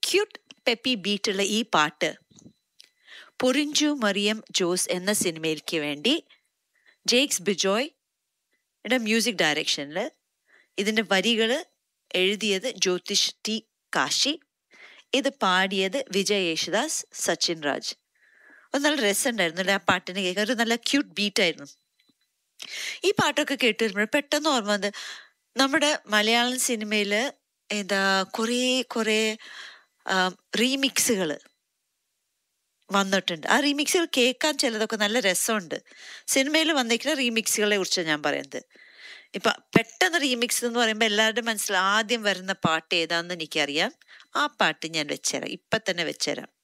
cute peppy ബീറ്റുള്ള ഈ പാട്ട് പൊറിഞ്ചു മറിയം ജോസ് എന്ന സിനിമയിലേക്ക് വേണ്ടി ജേക്സ് ബിജോയ് മ്യൂസിക് ഡയറക്ഷനിൽ ഇതിൻ്റെ വരികൾ എഴുതിയത് ജ്യോതിഷ് ടി കാശി ഇത് പാടിയത് വിജയ് യേശുദാസ് സച്ചിൻ രാജ് അത് നല്ല രസമുണ്ടായിരുന്നു അല്ലേ ആ പാട്ടിന് കേൾക്കാൻ ഒരു നല്ല ക്യൂട്ട് ബീറ്റായിരുന്നു ഈ പാട്ടൊക്കെ കേട്ട് വരുമ്പോൾ പെട്ടെന്ന് ഓർമ്മ വന്നത് നമ്മുടെ മലയാളം സിനിമയിൽ എന്താ കുറേ കുറേ റീമിക്സുകൾ വന്നിട്ടുണ്ട് ആ റീമിക്സുകൾ കേൾക്കാൻ ചിലതൊക്കെ നല്ല രസമുണ്ട് സിനിമയിൽ വന്നിരിക്കുന്ന റീമിക്സുകളെ കുറിച്ചാണ് ഞാൻ പറയുന്നത് ഇപ്പൊ പെട്ടെന്ന് റീമിക്സ് എന്ന് പറയുമ്പോൾ എല്ലാവരുടെ മനസ്സിൽ ആദ്യം വരുന്ന പാട്ട് ഏതാണെന്ന് എനിക്കറിയാം ആ പാട്ട് ഞാൻ വെച്ചുതരാം ഇപ്പൊ തന്നെ വെച്ചുതരാം